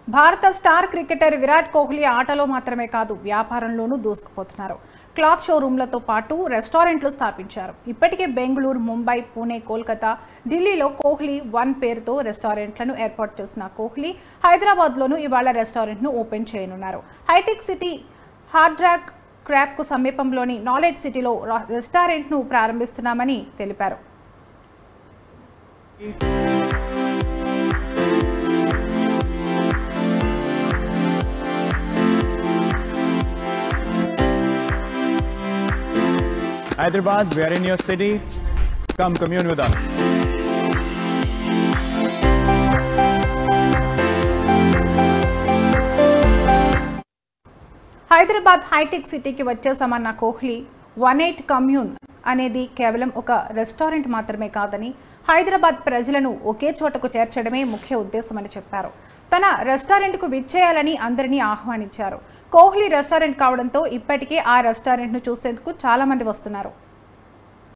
భారత star cricketer Virat Kohli ఆటలో మాత్రమే కాదు వ్యాపారంలోనూ దూసుకుపోతున్నారు క్లాత్ షోరూంలతో పాటు రెస్టారెంట్లు స్థాపించారు ఇప్పటికే బెంగళూరు ముంబై పూణే కోల్కతా ఢిల్లీలో కోహ్లీ వన్ పేరుతో రెస్టారెంట్లను ఏర్పాటు చేసిన కోహ్లీ హైదరాబాద్లోనూ ఇవాళ రెస్టారెంట్ను ఓపెన్ చేయనున్నారు హైటెక్ సిటీ హార్డ్రాక్ క్రాప్కు సమీపంలోని నాలెడ్జ్ సిటీలో రా- రెస్టారెంట్ను ప్రారంభిస్తున్నామని తెలిపారు Hyderabad, we are in your city. Come commune with us. Hyderabad Hitec సిటీకి వచ్చేసామన్న కోహ్లీ వన్ ఎయిట్ కమ్యూన్ అనేది కేవలం ఒక రెస్టారెంట్ మాత్రమే కాదని హైదరాబాద్ ప్రజలను ఒకే చోటకు చేర్చడమే ముఖ్య ఉద్దేశమని చెప్పారు తన రెస్టారెంట్కు విచ్చేయాలని అందరినీ ఆహ్వానించారు కోహ్లీ రెస్టారెంట్ కావడంతో ఇప్పటికే ఆ రెస్టారెంట్ను చూసేందుకు చాలా మంది వస్తున్నారు